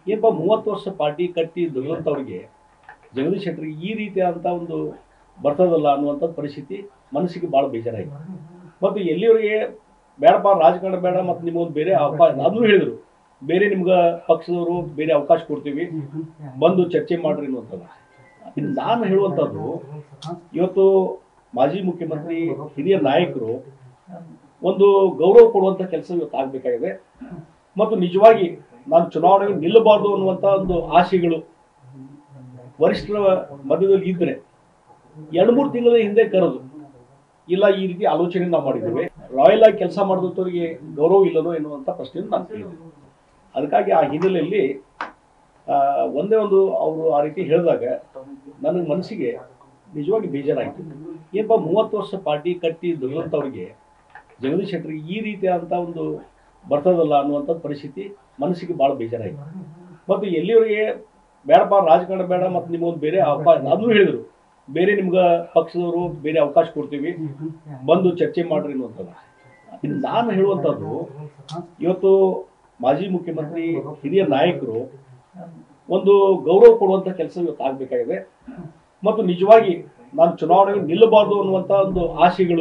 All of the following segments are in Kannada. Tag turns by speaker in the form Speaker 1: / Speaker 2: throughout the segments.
Speaker 1: ಏನಪ್ಪ ಮೂವತ್ತು ವರ್ಷ ಪಾರ್ಟಿ ಕಟ್ಟಿ ದುಡಿದಂಥವ್ರಿಗೆ ಜಗದೀಶ್ ಶೆಟ್ಟರಿಗೆ ಈ ರೀತಿಯಾದಂಥ ಒಂದು ಬರ್ತದಲ್ಲ ಅನ್ನುವಂಥ ಪರಿಸ್ಥಿತಿ ಮನಸ್ಸಿಗೆ ಭಾಳ ಬೇಜಾರಾಯಿತು ಮತ್ತು ಎಲ್ಲಿವರೆಗೆ ಬೇಡಪ್ಪ ರಾಜಕಾರಣ ಬೇಡ ಮತ್ತು ನಿಮಗೊಂದು ಬೇರೆ ಅವಕಾಶ ಅದನ್ನು ಹೇಳಿದರು ಬೇರೆ ನಿಮ್ಗೆ ಪಕ್ಷದವರು ಬೇರೆ ಅವಕಾಶ ಕೊಡ್ತೀವಿ ಬಂದು ಚರ್ಚೆ ಮಾಡ್ರಿ ಅನ್ನುವಂಥದ್ದು ಇನ್ನು ನಾನು ಹೇಳುವಂಥದ್ದು ಇವತ್ತು ಮಾಜಿ ಮುಖ್ಯಮಂತ್ರಿ ಹಿರಿಯ ನಾಯಕರು ಒಂದು ಗೌರವ ಕೊಡುವಂಥ ಕೆಲಸ ಇವತ್ತು ಆಗಬೇಕಾಗಿದೆ ಮತ್ತು ನಿಜವಾಗಿ ನಾನು ಚುನಾವಣೆಗೆ ನಿಲ್ಲಬಾರ್ದು ಅನ್ನುವಂಥ ಒಂದು ಆಸೆಗಳು ವರಿಷ್ಠರ ಮಧ್ಯದಲ್ಲಿ ಇದ್ರೆ ಎರಡು ಮೂರು ತಿಂಗಳ ಹಿಂದೆ ಕರೆದು ಇಲ್ಲ ಈ ರೀತಿ ಆಲೋಚನೆ ನಾವು ಮಾಡಿದ್ದೇವೆ ರಾಯಲ್ ಆಗಿ ಕೆಲಸ ಮಾಡಿದಂಥವ್ರಿಗೆ ಗೌರವ ಇಲ್ಲನೋ ಎನ್ನುವಂಥ ಪ್ರಶ್ನೆಯನ್ನು ನಾನು ಕೇಳಿದೆ ಅದಕ್ಕಾಗಿ ಆ ಹಿನ್ನೆಲೆಯಲ್ಲಿ ಆ, ಒಂದೇ ಒಂದು ಅವರು ಆ ರೀತಿ ಹೇಳಿದಾಗ ನನಗೆ ಮನಸ್ಸಿಗೆ ನಿಜವಾಗಿ ಬೇಜಾರಾಯಿತು ಏನಪ್ಪ ಮೂವತ್ತು ವರ್ಷ ಪಾರ್ಟಿ ಕಟ್ಟಿ ದುಡಿದಂಥವ್ರಿಗೆ ಜಗದೀಶ್ ಶೆಟ್ಟರಿಗೆ ಈ ರೀತಿಯಾದಂಥ ಒಂದು ಬರ್ತದಲ್ಲ ಅನ್ನುವಂಥ ಪರಿಸ್ಥಿತಿ ಮನಸ್ಸಿಗೆ ಭಾಳ ಬೇಜಾರಾಯಿತು ಮತ್ತು ಎಲ್ಲಿವರೆಗೆ ಬೇಡಪ್ಪ ರಾಜಕಾರಣ ಬೇಡ ಮತ್ತು ನಿಮಗೊಂದು ಬೇರೆ ಅವಕಾಶ ಅದನ್ನು ಹೇಳಿದರು ಬೇರೆ ನಿಮ್ಗೆ ಪಕ್ಷದವರು ಬೇರೆ ಅವಕಾಶ ಕೊಡ್ತೀವಿ ಬಂದು ಚರ್ಚೆ ಮಾಡ್ರಿ ಅನ್ನುವಂಥದ್ದು ಇನ್ನು ನಾನು ಹೇಳುವಂಥದ್ದು ಇವತ್ತು ಮಾಜಿ ಮುಖ್ಯಮಂತ್ರಿ ಹಿರಿಯ ನಾಯಕರು ಒಂದು ಗೌರವ ಕೊಡುವಂಥ ಕೆಲಸ ಇವತ್ತು ಆಗಬೇಕಾಗಿದೆ ಮತ್ತು ನಿಜವಾಗಿ ನಾನು ಚುನಾವಣೆಗೆ ನಿಲ್ಲಬಾರ್ದು ಅನ್ನುವಂಥ ಒಂದು ಆಸೆಗಳು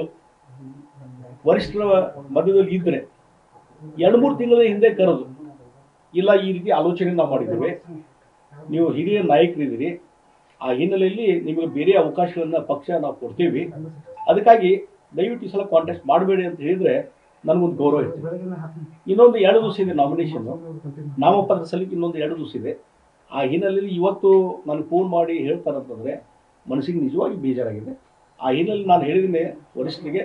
Speaker 1: ವರಿಷ್ಠರ ಮಧ್ಯದಲ್ಲಿ ಇದ್ರೆ ಎರಡು ಮೂರು ತಿಂಗಳ ಹಿಂದೆ ಕರೆದು ಇಲ್ಲ ಈ ರೀತಿ ಆಲೋಚನೆ ನಾವು ಮಾಡಿದ್ದೇವೆ ನೀವು ಹಿರಿಯ ನಾಯಕರಿದ್ದೀರಿ ಆ ಹಿನ್ನೆಲೆಯಲ್ಲಿ ನಿಮಗೆ ಬೇರೆ ಅವಕಾಶಗಳನ್ನ ಪಕ್ಷ ನಾವು ಕೊಡ್ತೀವಿ ಅದಕ್ಕಾಗಿ ದಯವಿಟ್ಟು ಈ ಸಲ ಕಾಂಟೆಸ್ಟ್ ಮಾಡಬೇಡಿ ಅಂತ ಹೇಳಿದ್ರೆ ನನಗೊಂದು ಗೌರವ ಇರ್ತದೆ ಇನ್ನೊಂದು ಎರಡು ದಿವಸ ಇದೆ ನಾಮಿನೇಷನ್ ನಾಮಪತ್ರ ಸಲ್ಲಿಕೆ ಇನ್ನೊಂದು ಎರಡು ದಿವಸ ಇದೆ ಆ ಹಿನ್ನೆಲೆಯಲ್ಲಿ ಇವತ್ತು ನಾನು ಫೋನ್ ಮಾಡಿ ಹೇಳ್ತಾರಂತಂದ್ರೆ ಮನಸ್ಸಿಗೆ ನಿಜವಾಗಿ ಬೇಜಾರಾಗಿದೆ ಆ ಹಿನ್ನೆಲೆಯಲ್ಲಿ ನಾನು ಹೇಳಿದ್ದೀನಿ ವರಿಷ್ಠರಿಗೆ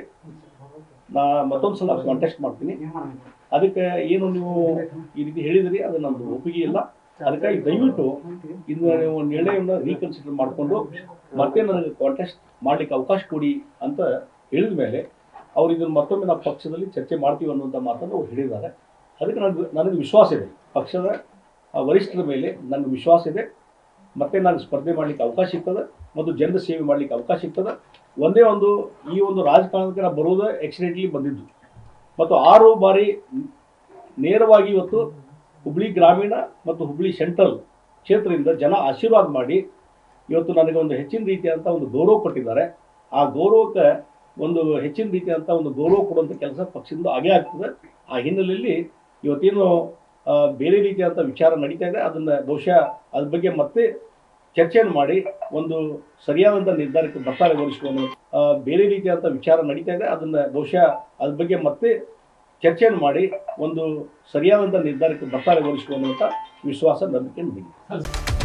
Speaker 1: ನಾ ಮತ್ತೊಂದು ಸಲ ಕಾಂಟೆಸ್ಟ್ ಮಾಡ್ತೀನಿ ಅದಕ್ಕೆ ಏನು ನೀವು ಈ ರೀತಿ ಹೇಳಿದ್ರಿ ಅದು ನಮ್ದು ಒಪ್ಪಿಗೆ ಇಲ್ಲ ಅದಕ್ಕಾಗಿ ದಯವಿಟ್ಟು ಇದನ್ನ ನೀವು ನಿರ್ಣಯವನ್ನು ರೀಕನ್ಸಿಡರ್ ಮಾಡಿಕೊಂಡು ಮತ್ತೆ ನನಗೆ ಕಾಂಟೆಸ್ಟ್ ಮಾಡ್ಲಿಕ್ಕೆ ಅವಕಾಶ ಕೊಡಿ ಅಂತ ಹೇಳಿದ ಮೇಲೆ ಅವ್ರು ಇದನ್ನು ಮತ್ತೊಮ್ಮೆ ನಾವು ಪಕ್ಷದಲ್ಲಿ ಚರ್ಚೆ ಮಾಡ್ತೀವಿ ಅನ್ನುವಂಥ ಮಾತನ್ನು ಅವ್ರು ಹೇಳಿದ್ದಾರೆ ಅದಕ್ಕೆ ನನಗೆ ನನಗೆ ವಿಶ್ವಾಸ ಇದೆ ಪಕ್ಷದ ಆ ವರಿಷ್ಠರ ಮೇಲೆ ನನಗೆ ವಿಶ್ವಾಸ ಇದೆ ಮತ್ತೆ ನಾನು ಸ್ಪರ್ಧೆ ಮಾಡಲಿಕ್ಕೆ ಅವಕಾಶ ಸಿಗ್ತದೆ ಮತ್ತು ಜನರ ಸೇವೆ ಮಾಡಲಿಕ್ಕೆ ಅವಕಾಶ ಸಿಗ್ತದೆ ಒಂದೇ ಒಂದು ಈ ಒಂದು ರಾಜಕಾರಣಕ್ಕೆ ನಾವು ಬರೋದು ಆಕ್ಸಿಡೆಂಟ್ಲಿ ಬಂದಿದ್ದು ಮತ್ತು ಆರು ಬಾರಿ ನೇರವಾಗಿ ಇವತ್ತು ಹುಬ್ಳಿ ಗ್ರಾಮೀಣ ಮತ್ತು ಹುಬ್ಳಿ ಸೆಂಟ್ರಲ್ ಕ್ಷೇತ್ರದಿಂದ ಜನ ಆಶೀರ್ವಾದ ಮಾಡಿ ಇವತ್ತು ನನಗೆ ಒಂದು ಹೆಚ್ಚಿನ ರೀತಿಯಾದಂಥ ಒಂದು ಗೌರವ ಕೊಟ್ಟಿದ್ದಾರೆ ಆ ಗೌರವಕ್ಕೆ ಒಂದು ಹೆಚ್ಚಿನ ರೀತಿಯಾದಂಥ ಒಂದು ಗೌರವ ಕೊಡುವಂಥ ಕೆಲಸ ಪಕ್ಷದಿಂದ ಆಗೇ ಆಗ್ತದೆ ಆ ಹಿನ್ನೆಲೆಯಲ್ಲಿ ಇವತ್ತೇನು ಆ, ಬೇರೆ ರೀತಿಯಾದಂಥ ವಿಚಾರ ನಡೀತಾ ಇದೆ ಅದನ್ನು ಬಹುಶಃ ಅದ್ರ ಬಗ್ಗೆ ಮತ್ತೆ ಚರ್ಚೆಯನ್ನು ಮಾಡಿ ಒಂದು ಸರಿಯಾದಂಥ ನಿರ್ಧಾರಕ್ಕೆ ಬರ್ತಾರೆ ವರಿಷ್ಠರು ಬೇರೆ ರೀತಿಯಾದಂಥ ವಿಚಾರ ನಡೀತಾ ಇದೆ ಅದನ್ನು ಬಹುಶಃ ಅದ್ರ ಬಗ್ಗೆ ಮತ್ತೆ ಚರ್ಚೆಯನ್ನು ಮಾಡಿ ಒಂದು ಸರಿಯಾದಂಥ ನಿರ್ಧಾರಕ್ಕೆ ಬರ್ತಾರೆ ವರಿಷ್ಠರು ಅನ್ನುವಂಥ ವಿಶ್ವಾಸ ನಂಬಿಕೆ ನನಗಿದೆ